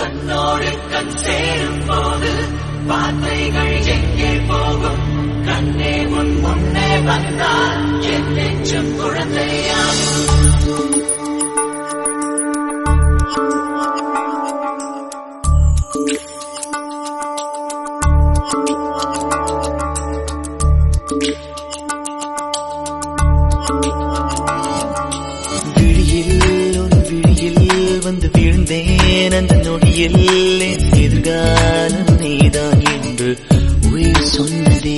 கண்ணோடு கண் சேரும் போது வார்த்தைகள் எங்கே போகும் கண்ணே உன் முன்னே வந்தால் என் நெஞ்சம் குழந்தையாகும் விழியில் உன் விழியில் வந்து வீழ்ந்தேன் அந்த நொடியில் என் எதிர்காலம் நீதான் என்று உயிர் சொன்னதே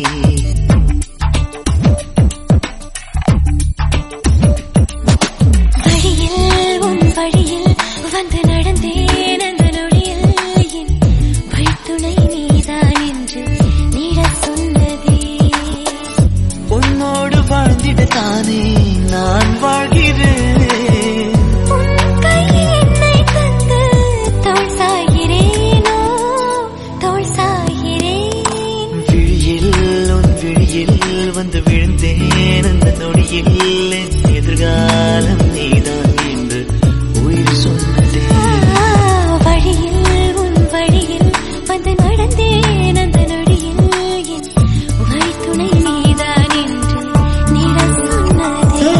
வழியில் உன் வழியில் வந்து நடந்தேன் அந்த நொடியில் என் வழித்துணை நீதான் என்று நீட சொன்னதே உன்னோடு வாழ்ந்திட தானே நான் வாழ்கிறேன் உன் கையில் என்னை தந்து தோள் சாய்கிறேனோ தோள் சாய்கிறேன் விழியில் உன் விழியில் வந்து விழுந்தேன் அந்த நொடியில் என் எதிர்காலம் நீதான் என்று உயிர் சொன்னதே ஆ, வழியில் உன் வழியில் வந்து நடந்தேன் அந்த நொடியில் என் வழித்துணை நீதான் என்று நீட சொன்னதே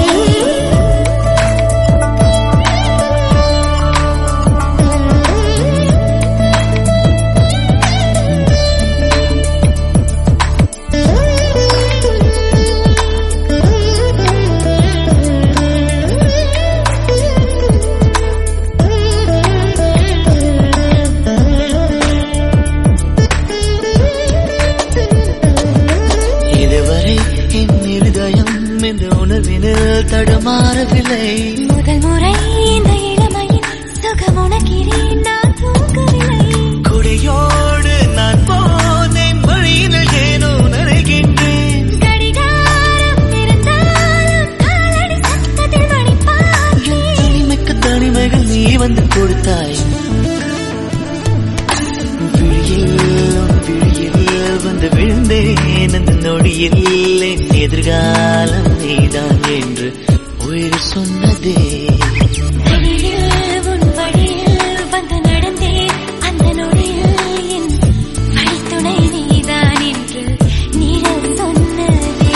இதுவரை என் இருதயம் இந்த உணர்வினில் தடுமாறவில்லை முதல் முறை இந்த இளமையின் சுகம் உணக்கிறேன் நான் தூங்கவில்லை கொடியோடு நான் போனேன் வழியினில் ஏனோ நனைகின்றேன் கடிகாரம் இருந்தாலும் காலடி சத்தத்தில் மணி பார்த்தேன் தனிமைக்கு தனிமைகள் நீ வந்து கொடுத்தாய் விழியில் உன் விழியில் வந்து விழுந்தேன் அந்த நொடியில் என் எதிர்காலம் நீதான் என்று உயிர் சொன்னதே வழியில் உன் வழியில் வந்து நடந்தேன் அந்த நொடியில் என் வழித்துணை நீதான் என்று நீட சொன்னதே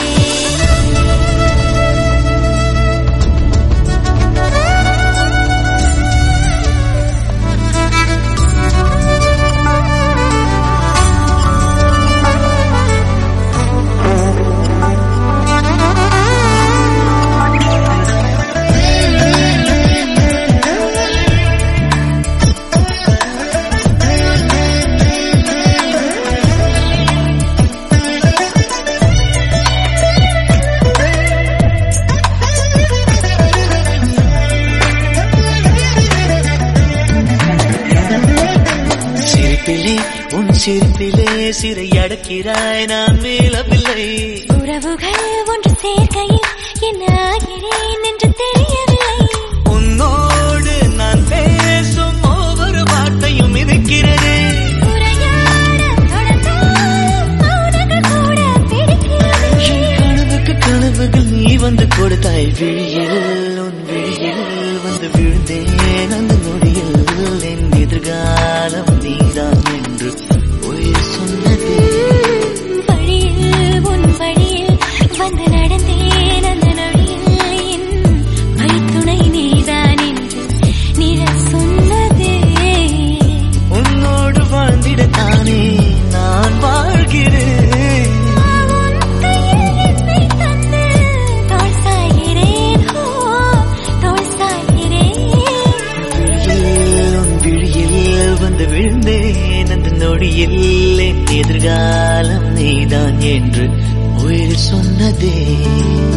சிரிப்பிலே உன் சிரிப்பிலே சிறை அடக்கிறாய் நான் மேலவில்லை உறவுகள் ஒன்று சேர்க்கையில் என்ன ஆகிறேன் என்று தெரியவில்லை உன்னோடு நான் பேசும் ஒவ்வொரு வார்த்தையும் இருக்கிறதே உரையாட தொடர்ந்தாலும் மௌனங்கள் கூட பிடிக்கிறது கனவுக்கு கனவுகள் நீ வந்து கொடுத்தாய் விழியில் உன் விழியில் வந்து விழுந்தேன் அந்த நொடியில் என் எதிர்காலம் நீதான் என்று உயிர் சொன்னதே வழியில் உன் வழியில் வந்து நடந்தேன் அந்த நொடியில் என் வழித்துணை நீதான் என்று நிழ சொன்னதே உன்னோடு வாழ்ந்திட தானே நான் வாழ்கிறேன் உன் கையில் என்னை தந்து தோள் சாய்கிறேன் ஓ தோள் சாய்கிறேன் விழியில் உன் விழியில் வந்து விழுந்தேன் அந்த நொடியில் என் எதிர்காலம் நீதான் என்று உயிர் சொன்னதே